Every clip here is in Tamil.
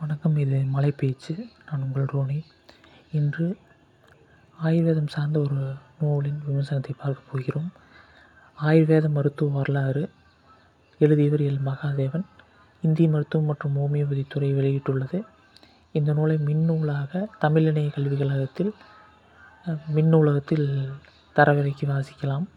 வணக்கம் இது மலை பேச்சு நான் உங்கள் ரோனி இன்று ஆயுர்வேதம் சார்ந்த ஒரு நூலின் விமர்சனத்தை பார்க்க போகிறோம் ஆயுர்வேத மருத்துவ வரலாறு எழுதியவர் எல் மகாதேவன் இந்திய மருத்துவம் மற்றும் ஹோமியோபதி துறை வெளியிட்டுள்ளது இந்த நூலை மின்னூலாக தமிழிணைய கல்விக் கழகத்தில் அஹ், மின்னூலகத்தில் தரவிறக்கி வாசிக்கலாம்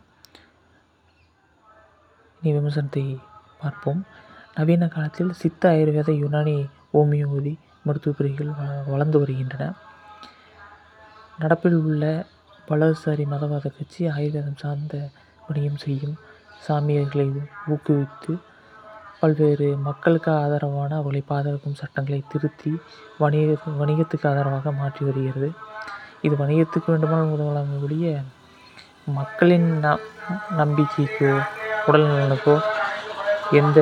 இனி விமர்சனத்தை பார்ப்போம் நவீன காலத்தில் சித்த ஆயுர்வேத யுனானி ஹோமியோபதி மருத்துவ பிரிவுகள் வ- வளர்ந்து வருகின்றன நடப்பில் உள்ள வலதுசாரி மதவாத கட்சி ஆயுர்வேதம் சார்ந்த வணிகம் செய்யும் சாமியார்களை ஊ- ஊக்குவித்து பல்வேறு மக்களுக்கு ஆதரவான அவர்களை பாதுகாக்கும் சட்டங்களை திருத்தி வணிக வணிகத்துக்கு ஆதரவாக மாற்றி வருகிறது இது வணிகத்துக்கு வேண்டுமானால் உதவலாமே ஒழிய மக்களின் ந நம்பிக்கைக்கோ உடல் நலனுக்கோ எந்த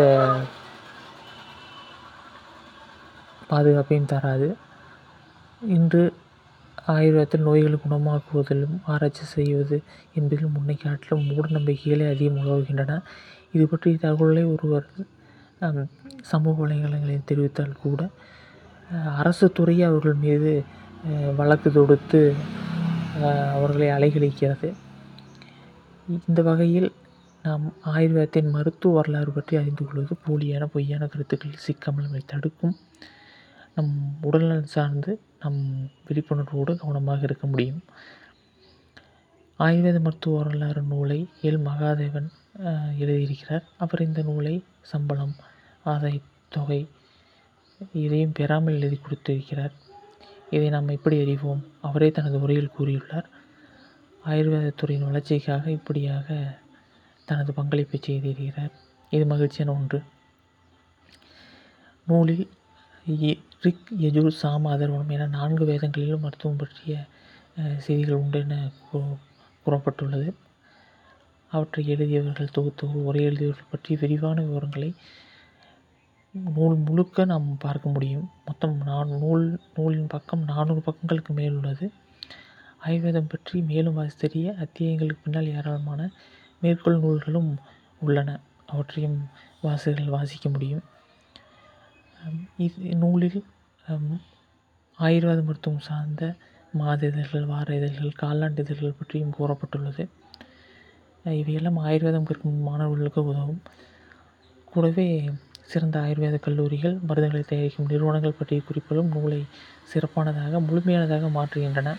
பாதுகாப்பையும் தராது இன்று ஆயுர்வேதத்தில் நோய்களை குணமாக்குவதிலும் ஆராய்ச்சி செய்வது என்பதிலும் முன்னை காட்டிலும் மூட நம்பிக்கைகளே அதிகம் உலவுகின்றன இது பற்றி தகவலை ஒருவர் ஆம், சமூக வலைதளங்களில் தெரிவித்தால் கூட அஹ், அரசு துறையே அவர்கள் மீது அஹ், வழக்கு தொடுத்து அஹ், அவர்களை அலைகழிக்கிறது இந்த வகையில் நாம் ஆயுர்வேதத்தின் மருத்துவ வரலாறு பற்றி அறிந்து கொள்வது போலியான பொய்யான கருத்துக்களில் சிக்காமல் நம்மை தடுக்கும் நம் உடல்நலம் சார்ந்து நம் விழிப்புணர்வோடு கவனமாக இருக்க முடியும் ஆயுர்வேத மருத்துவ வரலாறு நூலை எல் மகாதேவன் அஹ், எழுதியிருக்கிறார் அவர் இந்த நூலை சம்பளம் ஆதாயத் தொகை இதையும் பெறாமல் எழுதி கொடுத்திருக்கிறார் இதை நாம் எப்படி அறிவோம் அவரே தனது உரையில் கூறியுள்ளார் ஆயுர்வேதத்துறையின் வளர்ச்சிக்காக இப்படியாக தனது பங்களிப்பை செய்திருக்கிறார் இது மகிழ்ச்சியான ஒன்று நூலில் இ- ரிக் யஜுர் சாம அதர்வனம் என நான்கு வேதங்களிலும் மருத்துவம் பற்றிய அஹ், செய்திகள் உண்டு என கூ- கூறப்பட்டுள்ளது அவற்றை எழுதியவர்கள் தொகுத்து உரை எழுதியவர்கள் பற்றி விரிவான விவரங்களை நூல் முழுக்க நாம் பார்க்க முடியும் மொத்தம் நான் நூல் நூலின் பக்கம் நானூறு பக்கங்களுக்கு மேல் உள்ளது ஆயுர்வேதம் பற்றி மேலும் வாசித்தறிய அத்தியாயங்களுக்கு பின்னால் ஏராளமான மேற்கோள் நூல்களும் உள்ளன அவற்றையும் வாசகர்கள் வாசிக்க முடியும் அம், இது நூலில் அம், ஆயுர்வேத மருத்துவம் சார்ந்த மாத இதழ்கள் வார இதழ்கள் காலாண்டு இதழ்கள் பற்றியும் கூறப்பட்டுள்ளது அஹ், இவையெல்லாம் ஆயுர்வேதம் கற்கும் மாணவர்களுக்கு உதவும் கூடவே சிறந்த ஆயுர்வேத கல்லூரிகள் மருந்துகளை தயாரிக்கும் நிறுவனங்கள் பற்றிய குறிப்புகளும் நூலை சிறப்பானதாக முழுமையானதாக மாற்றுகின்றன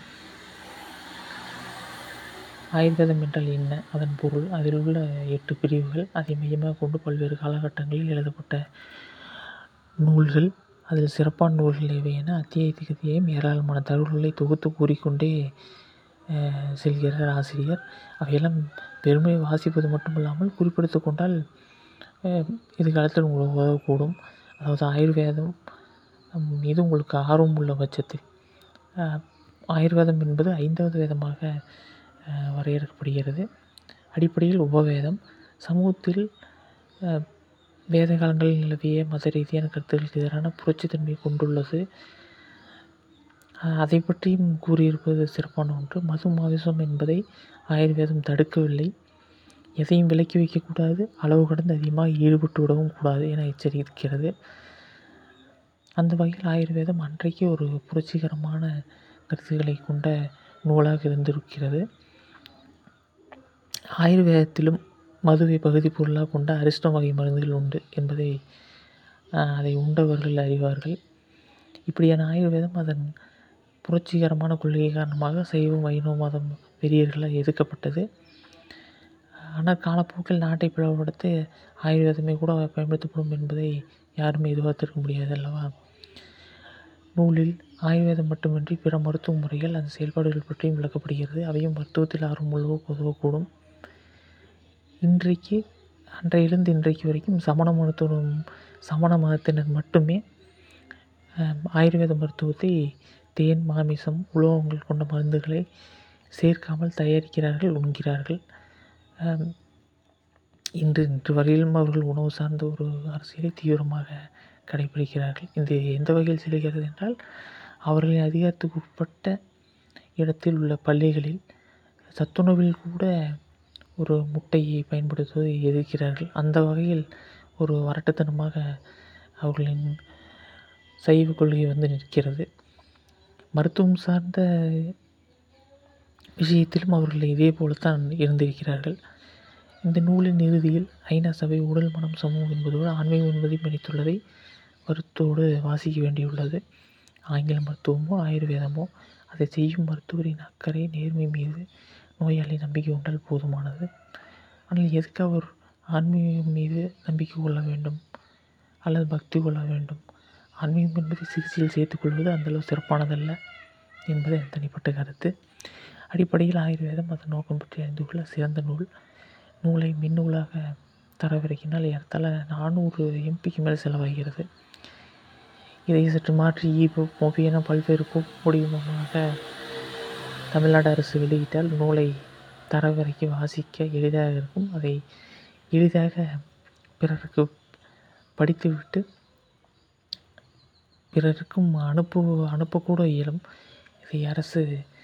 ஆயுர்வேதம் என்றால் என்ன அதன் பொருள் அதில் உள்ள எட்டு பிரிவுகள் அதை மையமாக கொண்டு பல்வேறு காலகட்டங்களில் எழுதப்பட்ட நூல்கள் அதில் சிறப்பான நூல்கள் எவை என அத்தியாயத்துக்கு அத்தியாயம் ஏராளமான தகவல்களை தொகுத்து கூறிக்கொண்டே அஹ், செல்கிறார் ஆசிரியர் அவையெல்லாம் பெருமை வாசிப்பது மட்டுமல்லாமல் குறிப்பிடுத்து கொண்டால் அஹ், எதிர்காலத்தில் உங்களுக்கு உதவக்கூடும் அதாவது ஆயுர்வேதம் ஹம், மீது உங்களுக்கு ஆர்வம் உள்ள பட்சத்தில் அஹ், ஆயுர்வேதம் என்பது ஐந்தாவது வேதமாக அஹ், வரையறுக்கப்படுகிறது அடிப்படையில் உபவேதம் சமூகத்தில் அஹ், வேத காலங்களில் நிலவிய மத ரீதியான கருத்துக்களுக்கு எதிரான புரட்சித்தன்மையை கொண்டுள்ளது அஹ், அதை பற்றியும் கூறியிருப்பது சிறப்பான ஒன்று மது மாமிசம் என்பதை ஆயுர்வேதம் தடுக்கவில்லை எதையும் விலக்கி வைக்கக்கூடாது அளவு கடந்து அதிகமாக ஈடுபட்டு விடவும் கூடாது என எச்சரிக்கிறது அந்த வகையில் ஆயுர்வேதம் அன்றைக்கு ஒரு புரட்சிகரமான கருத்துக்களை கொண்ட நூலாக இருந்திருக்கிறது ஆயுர்வேதத்திலும் மதுவை பகுதி பொருளாக கொண்ட அரிஷ்டம் வகை மருந்துகள் உண்டு என்பதை ஆஹ், அதை உண்டவர்கள் அறிவார்கள் இப்படியான ஆயுர்வேதம் அதன் புரட்சிகரமான கொள்கை காரணமாக சைவம் வைணவ மதம் வெறியர்களால் எதிர்க்கப்பட்டது ஆனால் காலப்போக்கில் நாட்டை பிளவுபடுத்த ஆயுர்வேதமே கூட பயன்படுத்தப்படும் என்பதை யாருமே எதிர்பார்த்திருக்க முடியாது அல்லவா நூலில் ஆயுர்வேதம் மட்டுமின்றி பிற மருத்துவ முறைகள் அதன் செயல்பாடுகள் பற்றியும் விளக்கப்படுகிறது அவையும் மருத்துவத்தில் ஆர்வமுள்ளவோர் உதவக்கூடும் இன்றைக்கு அன்றையிலிருந்து இன்றைக்கு வரைக்கும் சமண மருத்துவம் சமண மதத்தினர் மட்டுமே ஆம், ஆயுர்வேத மருத்துவத்தை தேன் மாமிசம் உலோகங்கள் கொண்ட மருந்துகளை சேர்க்காமல் தயாரிக்கிறார்கள் உண்கிறார்கள் ஆம், இன்று இன்று வரையிலும் அவர்கள் உணவு சார்ந்த ஒரு அரசியலை தீவிரமாக கடைபிடிக்கிறார்கள் இது எந்த வகையில் செல்கிறது என்றால் அவர்களின் அதிகாரத்துக்கு உட்பட்ட இடத்தில் உள்ள பள்ளிகளில் சத்துணவில் கூட ஒரு முட்டையை பயன்படுத்துவதை எதிர்க்கிறார்கள் அந்த வகையில் ஒரு வரட்டுத்தனமாக அவர்களின் சைவ கொள்கை வந்து நிற்கிறது மருத்துவம் சார்ந்த விஷயத்திலும் அவர்கள் இதே போலத்தான் இருந்திருக்கிறார்கள் இந்த நூலின் இறுதியில் ஐநா சபை உடல் மனம் சமூகம் என்பதோடு ஆன்மீகம் என்பதையும் இணைத்துள்ளதை வருத்தோடு வாசிக்க வேண்டியுள்ளது ஆங்கில மருத்துவமோ ஆயுர்வேதமோ அதை செய்யும் மருத்துவரின் அக்கறை நேர்மை மீது நோயாளி நம்பிக்கை கொண்டால் போதுமானது ஆனால் எதுக்கு அவர் ஆன்மீகம் மீது நம்பிக்கை கொள்ள வேண்டும் அல்லது பக்தி கொள்ள வேண்டும் ஆன்மீகம் என்பதை சிகிச்சையில் சேர்த்துக்கொள்வது அந்தளவு சிறப்பானதல்ல என்பது என் தனிப்பட்ட கருத்து அடிப்படையில் ஆயுர்வேதம் அதன் நோக்கம் பற்றி அறிந்து கொள்ள சிறந்த நூல் நூலை மின்னூலாக தரவிறக்கினால் ஏறத்தாழ நானூறு எம்பிக்கு மேல் செலவாகிறது இதை சற்று மாற்றி இபுக் மொபி என பல்வேறு முடிவுமாக தமிழ்நாடு அரசு வெளியிட்டால் நூலை தரவிறக்கி வாசிக்க எளிதாக இருக்கும் அதை எளிதாக பிறருக்கு படித்துவிட்டு பிறருக்கும் அனுப்பு அனுப்பக்கூட இயலும் இதை அரசு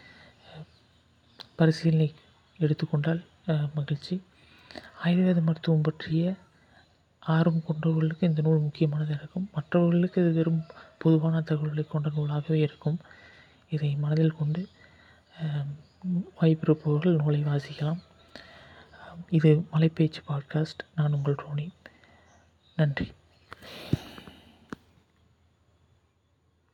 பரிசீலனை எடுத்துக்கொண்டால் மகிழ்ச்சி ஆயுர்வேத மருத்துவம் பற்றிய ஆர்வம் கொண்டவர்களுக்கு இந்த நூல் முக்கியமானதாக இருக்கும் மற்றவர்களுக்கு இது வெறும் பொதுவான தகவல்களை கொண்ட நூலாகவே இருக்கும் இதை மனதில் கொண்டு வாய்ப்பிருப்பவர்கள் நூலை வாசிக்கலாம் இது மலைப்பேச்சு பாட்காஸ்ட் நான் உங்கள் ரோனி நன்றி